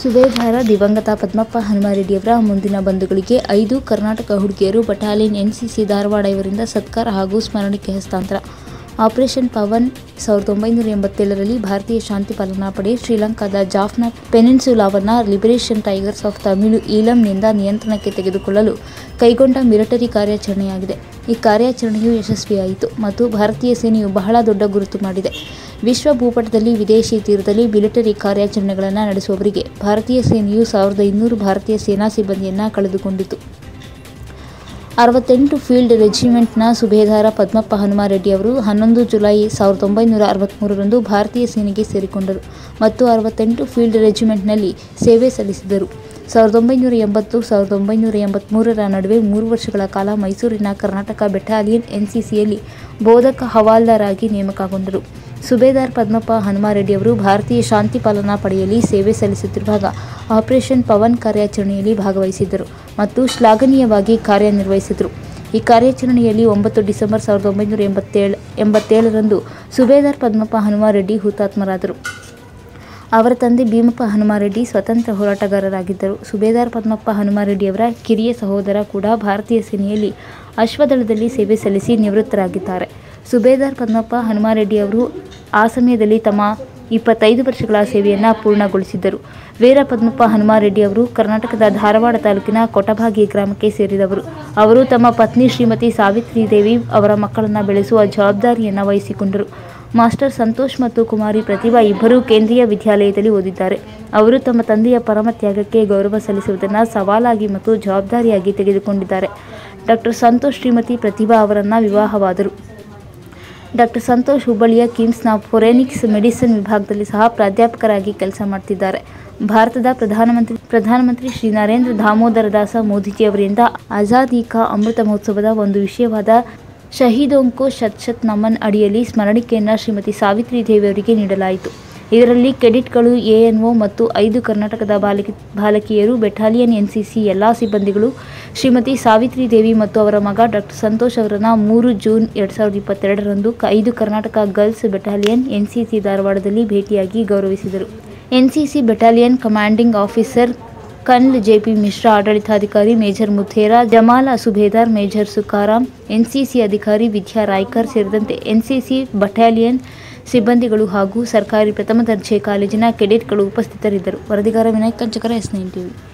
ಸುಬೇದಾರ ದಿವಂಗತ ಪದ್ಮಪ್ಪ ಹನುಮಾರೆಡ್ಡಿಯವರ ಮುಂದಿನ ಬಂಧುಗಳಿಗೆ ಐದು ಕರ್ನಾಟಕ ಹುಡುಗಿಯರು ಬಟಾಲಿಯನ್ ಎನ್ಸಿಸಿ ಧಾರವಾಡ ಇವರಿಂದ ಸತ್ಕಾರ ಹಾಗೂ ಸ್ಮರಣಿಕೆ ಹಸ್ತಾಂತರ ಆಪರೇಷನ್ ಪವನ್ ಸಾವಿರದ ಒಂಬೈನೂರ ಎಂಬತ್ತೇಳರಲ್ಲಿ ಭಾರತೀಯ ಶಾಂತಿ ಪಾಲನಾ ಪಡೆ ಶ್ರೀಲಂಕಾದ ಜಾಫ್ನಾ ಪೆನಿನ್ಸುಲಾವನ್ನು ಲಿಬರೇಷನ್ ಟೈಗರ್ಸ್ ಆಫ್ ತಮಿಳು ಈಲಂನಿಂದ ನಿಯಂತ್ರಣಕ್ಕೆ ತೆಗೆದುಕೊಳ್ಳಲು ಕೈಗೊಂಡ ಮಿಲಿಟರಿ ಕಾರ್ಯಾಚರಣೆಯಾಗಿದೆ ಈ ಕಾರ್ಯಾಚರಣೆಯು ಯಶಸ್ವಿಯಾಯಿತು ಮತ್ತು ಭಾರತೀಯ ಸೇನೆಯು ಬಹಳ ದೊಡ್ಡ ಗುರುತು ಮಾಡಿದೆ ವಿಶ್ವ ಭೂಪಟದಲ್ಲಿ ವಿದೇಶಿ ತೀರದಲ್ಲಿ ಮಿಲಿಟರಿ ಕಾರ್ಯಾಚರಣೆಗಳನ್ನು ನಡೆಸುವವರಿಗೆ ಭಾರತೀಯ ಸೇನೆಯು ಸಾವಿರದ ಇನ್ನೂರು ಭಾರತೀಯ ಸೇನಾ ಸಿಬ್ಬಂದಿಯನ್ನು ಕಳೆದುಕೊಂಡಿತು ಅರವತ್ತೆಂಟು ಫೀಲ್ಡ್ ರೆಜಿಮೆಂಟ್ನ ಸುಬೇದಾರ ಪದ್ಮಪ್ಪ ಹನುಮಾರೆಡ್ಡಿ ಅವರು ಹನ್ನೊಂದು ಜುಲೈ ಸಾವಿರದ ಒಂಬೈನೂರ ಅರವತ್ತ್ಮೂರರಂದು ಭಾರತೀಯ ಸೇನೆಗೆ ಸೇರಿಕೊಂಡರು ಮತ್ತು ಅರವತ್ತೆಂಟು ಫೀಲ್ಡ್ ರೆಜಿಮೆಂಟ್ನಲ್ಲಿ ಸೇವೆ ಸಲ್ಲಿಸಿದರು ಸಾವಿರದ ಒಂಬೈನೂರ ಎಂಬತ್ತು ಸಾವಿರದ ಒಂಬೈನೂರ ಎಂಬತ್ತ್ಮೂರರ ನಡುವೆ ಮೂರು ವರ್ಷಗಳ ಕಾಲ ಮೈಸೂರಿನ ಕರ್ನಾಟಕ ಬೆಟಾಲಿಯನ್ ಎನ್ಸಿಸಿಯಲ್ಲಿ ಬೋಧಕ ಹವಾಲ್ದಾರಾಗಿ ನೇಮಕಗೊಂಡರು ಸುಬೇದಾರ್ ಪದ್ಮಪ್ಪ ಹನುಮಾರೆಡ್ಡಿ ಅವರು ಭಾರತೀಯ ಶಾಂತಿ ಪಾಲನಾ ಪಡೆಯಲ್ಲಿ ಸೇವೆ ಸಲ್ಲಿಸುತ್ತಿರುವಾಗ ಆಪರೇಷನ್ ಪವನ್ ಕಾರ್ಯಾಚರಣೆಯಲ್ಲಿ ಭಾಗವಹಿಸಿದ್ದರು ಮತ್ತು ಶ್ಲಾಘನೀಯವಾಗಿ ಕಾರ್ಯನಿರ್ವಹಿಸಿದರು ಈ ಕಾರ್ಯಾಚರಣೆಯಲ್ಲಿ ಒಂಬತ್ತು ಡಿಸೆಂಬರ್ ಸಾವಿರದ ಒಂಬೈನೂರ ಎಂಬತ್ತೇಳು ಎಂಬತ್ತೇಳರಂದು ಸುಬೇದಾರ್ ಪದ್ಮಪ್ಪ ಹನುಮಾರೆಡ್ಡಿ ಹುತಾತ್ಮರಾದರು ಅವರ ತಂದೆ ಭೀಮಪ್ಪ ಹನುಮಾರೆಡ್ಡಿ ಸ್ವತಂತ್ರ ಹೋರಾಟಗಾರರಾಗಿದ್ದರು ಸುಬೇದಾರ್ ಪದ್ಮಪ್ಪ ಹನುಮಾರೆಡ್ಡಿಯವರ ಕಿರಿಯ ಸಹೋದರ ಕೂಡ ಭಾರತೀಯ ಸೇನೆಯಲ್ಲಿ ಅಶ್ವದಳದಲ್ಲಿ ಸೇವೆ ಸಲ್ಲಿಸಿ ನಿವೃತ್ತರಾಗಿದ್ದಾರೆ ಸುಬೇದಾರ್ ಪದ್ಮಪ್ಪ ಹನುಮಾರೆಡ್ಡಿ ಅವರು ಆ ಸಮಯದಲ್ಲಿ ತಮ್ಮ ಇಪ್ಪತ್ತೈದು ವರ್ಷಗಳ ಸೇವೆಯನ್ನು ಪೂರ್ಣಗೊಳಿಸಿದ್ದರು ವೀರ ಪದ್ಮಪ್ಪ ಹನುಮಾರೆಡ್ಡಿ ಅವರು ಕರ್ನಾಟಕದ ಧಾರವಾಡ ತಾಲೂಕಿನ ಕೊಟಭಾಗಿ ಗ್ರಾಮಕ್ಕೆ ಸೇರಿದವರು ಅವರು ತಮ್ಮ ಪತ್ನಿ ಶ್ರೀಮತಿ ಸಾವಿತ್ರಿ ದೇವಿ ಅವರ ಮಕ್ಕಳನ್ನು ಬೆಳೆಸುವ ಜವಾಬ್ದಾರಿಯನ್ನು ವಹಿಸಿಕೊಂಡರು ಮಾಸ್ಟರ್ ಸಂತೋಷ್ ಮತ್ತು ಕುಮಾರಿ ಪ್ರತಿಭಾ ಇಬ್ಬರೂ ಕೇಂದ್ರೀಯ ವಿದ್ಯಾಲಯದಲ್ಲಿ ಓದಿದ್ದಾರೆ ಅವರು ತಮ್ಮ ತಂದೆಯ ಪರಮ ತ್ಯಾಗಕ್ಕೆ ಗೌರವ ಸಲ್ಲಿಸುವುದನ್ನು ಸವಾಲಾಗಿ ಮತ್ತು ಜವಾಬ್ದಾರಿಯಾಗಿ ತೆಗೆದುಕೊಂಡಿದ್ದಾರೆ ಡಾಕ್ಟರ್ ಸಂತೋಷ್ ಶ್ರೀಮತಿ ಪ್ರತಿಭಾ ಅವರನ್ನು ವಿವಾಹವಾದರು ಡಾಕ್ಟರ್ ಸಂತೋಷ್ ಹುಬ್ಬಳ್ಳಿಯ ಕಿಮ್ಸ್ನ ಫೊರೆನಿಕ್ಸ್ ಮೆಡಿಸಿನ್ ವಿಭಾಗದಲ್ಲಿ ಸಹ ಪ್ರಾಧ್ಯಾಪಕರಾಗಿ ಕೆಲಸ ಮಾಡ್ತಿದ್ದಾರೆ ಭಾರತದ ಪ್ರಧಾನಮಂತ್ರಿ ಪ್ರಧಾನಮಂತ್ರಿ ಶ್ರೀ ನರೇಂದ್ರ ದಾಮೋದರ ದಾಸ ಮೋದಿಜಿ ಅವರಿಂದ ಆಜಾದಿ ಕಾ ಅಮೃತ ಮಹೋತ್ಸವದ ಒಂದು ವಿಷಯವಾದ ಶಹೀದೋಂಕೋ ಶತ್ ಶತ್ ನಮನ್ ಅಡಿಯಲ್ಲಿ ಸ್ಮರಣಿಕೆಯನ್ನು ಶ್ರೀಮತಿ ಸಾವಿತ್ರಿ ದೇವಿ ಅವರಿಗೆ ನೀಡಲಾಯಿತು ಇದರಲ್ಲಿ ಕೆಡಿಟ್ಗಳು ಎಎನ್ಒ ಮತ್ತು ಐದು ಕರ್ನಾಟಕದ ಬಾಲಕಿ ಬಾಲಕಿಯರು ಬೆಟಾಲಿಯನ್ ಎನ್ಸಿಸಿ ಎಲ್ಲ ಸಿಬ್ಬಂದಿಗಳು ಶ್ರೀಮತಿ ಸಾವಿತ್ರಿ ದೇವಿ ಮತ್ತು ಅವರ ಮಗ ಡಾಕ್ಟರ್ ಸಂತೋಷ್ ಅವರನ್ನು ಮೂರು ಜೂನ್ ಎರಡು ಸಾವಿರದ ಇಪ್ಪತ್ತೆರಡರಂದು ಐದು ಕರ್ನಾಟಕ ಗರ್ಲ್ಸ್ ಬೆಟಾಲಿಯನ್ ಎನ್ಸಿಸಿ ಧಾರವಾಡದಲ್ಲಿ ಭೇಟಿಯಾಗಿ ಗೌರವಿಸಿದರು NCC battalion commanding officer colonel JP Mishra ಆಡಳಿತಾಧಿಕಾರಿ major Muthera Jamala subedar major Sukaram NCC ಅಧಿಕಾರಿ ವಿದ್ಯಾ ರಾಯ್ಕರ್ ಸೇರಿದಂತೆ ಎನ್ಸಿಸಿ ಬಟಾಲಿಯನ್ ಸಿಬ್ಬಂದಿಗಳು ಹಾಗೂ ಸರ್ಕಾರಿ ಪ್ರಥಮ ದರ್ಜೆ ಕಾಲೇಜಿನ ಕೆಡೆಟ್ಗಳು ಉಪಸ್ಥಿತರಿದ್ದರು ವರದಿಗಾರ Vinayak Kanchakara S nine TV